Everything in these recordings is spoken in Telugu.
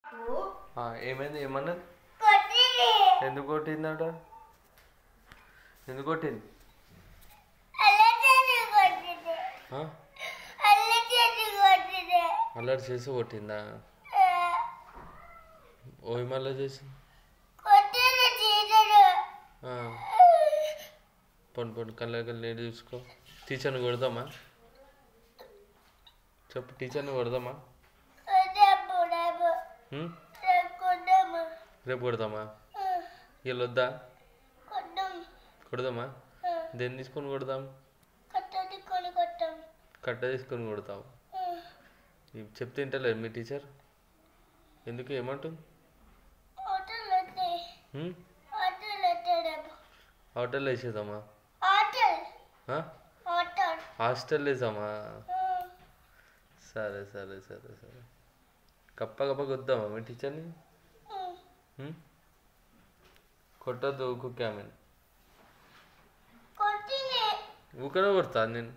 ఆ, ఏమైంది ఏమన్నది ఎందుకు కొట్టిందట ఎందుకు కొట్టింది ఆ? అల్లరి చేసి కొట్టిందా ఓ మళ్ళీ చేసి ఆ. పండు పండు కళ్ళ కళ్ళు నీళ్ళు చూసుకో టీచర్ని కొడదామా చెప్పు టీచర్ని కొడదామా ఉం? రేపు కొడదామా వీళ్ళు వద్దా కొడదామా దేన్ని తీసుకొని కొడదాం కట్ట తీసుకొని కొడతాం ఇవి చెప్తే వింటలేదు మీ టీచర్ ఎందుకు ఏమంటుంది ఉం? హోటల్ వేసేద్దామా ఆ? హాస్టల్ వేసామా సరే సరే సరే సరే కప్ప కప్ప కొద్దామా మీ టీచర్ని ఉం? కొట్టద్దు ఊకుకే ఆమెను ఊకనే కొడతా నేను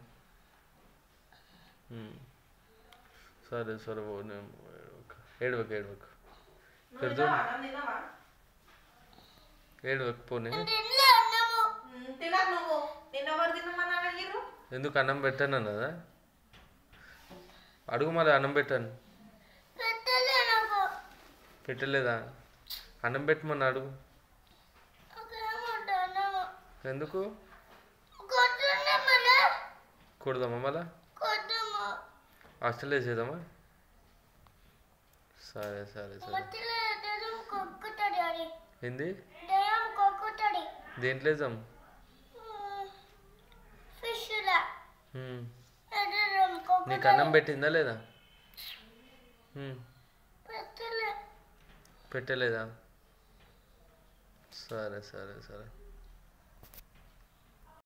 ఉం. సరే సరే పో నేను ఏడవకు ఏడవకు ఇక్కడ చూడు ఏడవకు పో నేను తినకు నువ్వు నిన్న ఎవరు తినమని అడిగిర్రు ఎందుకు అన్నం పెట్టాను అన్నదా అడుగు మళ్ళీ అన్నం పెట్టాను పెట్టలేదా అన్నం పెట్టమని అడుగు ఎందుకు కొడదామా మళ్ళా హాస్టల్ వేసేద్దామా సరే సరే సరే ఏంది దేంట్లో వేద్దాం ఉమ్. నీకు అన్నం పెట్టిందా లేదా ఉమ్. పెట్టలేదా సరే సరే సరే